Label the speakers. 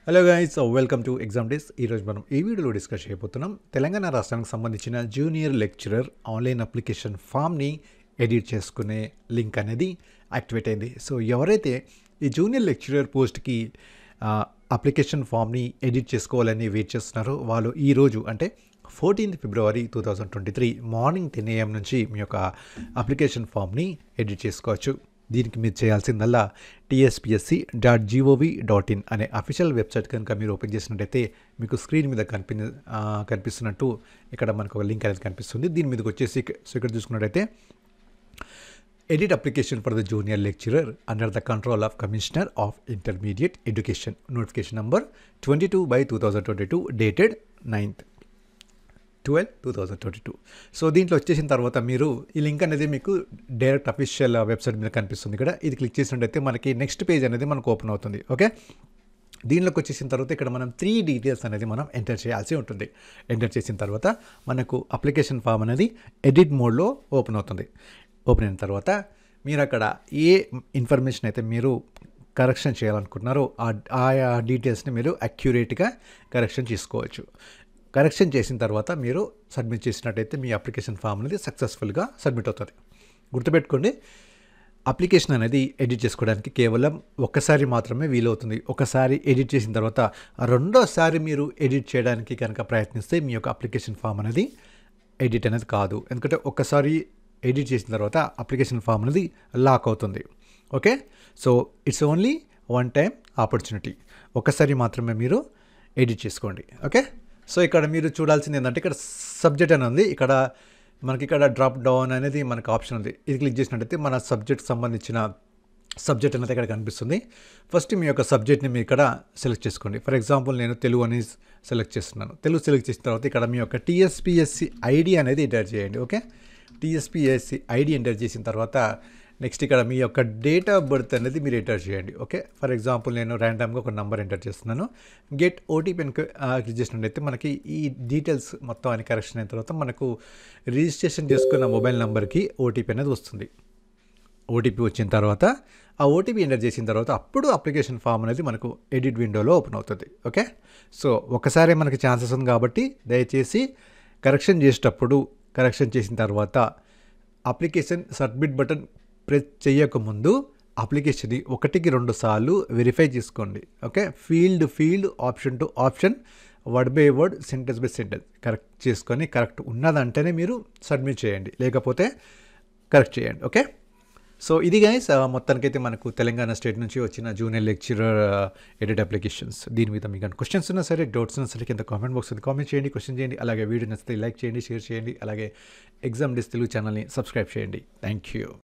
Speaker 1: hello guys welcome to exam days ఈరోజు మనం ఈ వీడియోలో డిస్కస్ చేయబోతున్నాం తెలంగాణ రాష్ట్రానికి సంబంధించిన జూనియర్ లెక్చరర్ ఆన్లైన్ అప్లికేషన్ ఫామ్ని ఎడిట్ చేసుకునే లింక్ అనేది యాక్టివేట్ అయింది సో ఎవరైతే ఈ జూనియర్ లెక్చరర్ పోస్ట్కి అప్లికేషన్ ఫామ్ని ఎడిట్ చేసుకోవాలని వెయిట్ చేస్తున్నారో వాళ్ళు ఈరోజు అంటే fourteenth February two thousand twenty three morning ten AM నుంచి మీ యొక్క అప్లికేషన్ ఫామ్ని ఎడిట్ చేసుకోవచ్చు దీనికి మీరు చేయాల్సిందల్లా TSPSC dot GOV dot in అనే అఫీషియల్ వెబ్సైట్ కనుక మీరు ఓపెన్ చేసినట్టయితే మీకు స్క్రీన్ మీద కనిపి ఆ, కనిపిస్తున్నట్టు ఇక్కడ మనకు ఒక లింక్ అనేది కనిపిస్తుంది దీని మీదకి వచ్చేసి ఇక- సో ఇక్కడ చూసుకున్నట్టయితే edit application for the junior lecturer under the control of commissioner of intermediate education notification number twenty two by two thousand twenty two dated ninth twelve two thousand twenty two so దీంట్లో వచ్చేసిన తర్వాత మీరు ఈ link అనేది మీకు direct official website మీద కనిపిస్తుంది ఇక్కడ ఇది క్లిక్ చేసినట్టయితే మనకి నెక్స్ట్ పేజ్ అనేది మనకు ఓపెన్ అవుతుంది ఓకే దీనిలోకి వచ్చేసిన తర్వాత ఇక్కడ మనం త్రీ డీటెయిల్స్ అనేది మనం ఎంటర్ చేయాల్సి ఉంటుంది ఎంటర్ చేసిన తర్వాత మనకు అప్లికేషన్ ఫామ్ అనేది ఎడిట్ మోడ్లో ఓపెన్ అవుతుంది ఓపెన్ అయిన తర్వాత మీరు అక్కడ ఏ ఇన్ఫర్మేషన్ అయితే మీరు కరెక్షన్ చేయాలనుకుంటున్నారో ఆ ఆయా డీటెయిల్స్ని మీరు అక్యురేట్గా కరెక్షన్ చేసుకోవచ్చు కరెక్షన్ చేసిన తర్వాత మీరు సబ్మిట్ చేసినట్టయితే మీ అప్లికేషన్ ఫామ్ అనేది సక్సెస్ఫుల్గా సబ్మిట్ అవుతుంది గుర్తుపెట్టుకోండి అప్లికేషన్ అనేది ఎడిట్ చేసుకోవడానికి కేవలం ఒక్కసారి మాత్రమే వీలవుతుంది ఒకసారి ఎడిట్ చేసిన తర్వాత రెండోసారి మీరు ఎడిట్ చేయడానికి కనుక ప్రయత్నిస్తే మీ యొక్క అప్లికేషన్ ఫామ్ అనేది ఎడిట్ అనేది కాదు ఎందుకంటే ఒక్కసారి ఎడిట్ చేసిన తర్వాత అప్లికేషన్ ఫామ్ అనేది లాక్ అవుతుంది okay so it's only one time opportunity ఒక్కసారి మాత్రమే మీరు ఎడిట్ చేసుకోండి ఓకే సో ఇక్కడ మీరు చూడాల్సింది ఏంటంటే ఇక్కడ సబ్జెక్ట్ అని ఉంది ఇక్కడ మనకి ఇక్కడ డ్రాప్ డౌన్ అనేది మనకు ఆప్షన్ ఉంది ఇది క్లిక్ చేసినట్టయితే మన సబ్జెక్ట్ సంబంధించిన సబ్జెక్ట్ అనేది ఇక్కడ కనిపిస్తుంది ఫస్ట్ మీ యొక్క సబ్జెక్ట్ని మీరు ఇక్కడ సెలెక్ట్ చేసుకోండి ఫర్ ఎగ్జాంపుల్ నేను తెలుగు అని సెలెక్ట్ చేస్తున్నాను తెలుగు సెలెక్ట్ చేసిన తర్వాత ఇక్కడ మీ యొక్క టీఎస్పిఎస్సి ఐడి అనేది ఎంటర్ చేయండి ఓకే టీఎస్పిఎస్సి ఐడి ఎంటర్ చేసిన తర్వాత నెక్స్ట్ ఇక్కడ మీ యొక్క డేట్ ఆఫ్ బర్త్ అనేది మీరు ఎంటర్ చేయండి ఓకే ఫర్ ఎగ్జాంపుల్ నేను ర్యాండమ్గా ఒక నెంబర్ ఎంటర్ చేస్తున్నాను గెట్ ఓటీపీ క్లిక్ చేసినట్టయితే మనకి ఈ డీటెయిల్స్ మొత్తం అని కరెక్షన్ అయిన తర్వాత మనకు రిజిస్ట్రేషన్ చేసుకున్న మొబైల్ నెంబర్కి ఓటీపీ అనేది వస్తుంది ఓటీపీ వచ్చిన తర్వాత ఆ ఓటీపీ ఎంటర్ చేసిన తర్వాత అప్పుడు అప్లికేషన్ ఫామ్ అనేది మనకు ఎడిట్ విండోలో ఓపెన్ అవుతుంది ఓకే సో ఒకసారి మనకి ఛాన్సెస్ ఉంది కాబట్టి దయచేసి కరెక్షన్ చేసేటప్పుడు కరెక్షన్ చేసిన తర్వాత అప్లికేషన్ సబ్మిట్ బటన్ ప్రెస్ చేయకముందు అప్లికేషన్ని ఒకటికి రెండు సార్లు వెరిఫై చేసుకోండి okay field field option to option word by word sentence by sentence correct చేసుకొని కరెక్ట్ ఉన్నదంటేనే మీరు సబ్మిట్ చేయండి లేకపోతే కరెక్ట్ చేయండి ఓకే సో ఇది గైస్ మొత్తానికైతే మనకు తెలంగాణ స్టేట్ నుంచి వచ్చిన జూనియర్ లెక్చరర్ ఎడిట్ అప్లికేషన్స్ దీని మీద మీకు క్వశ్చన్స్ ఉన్నా సరే డౌట్స్ ఉన్నా సరే కింద కామెంట్ బాక్స్ ఉంది కామెంట్ చేయండి క్వశ్చన్ చేయండి అలాగే వీడియో నచ్చితే లైక్ చేయండి షేర్ చేయండి అలాగే ఎగ్జామ్ డిస్ తెలుగు ఛానల్ని సబ్స్క్రైబ్ చేయండి థ్యాంక్ యూ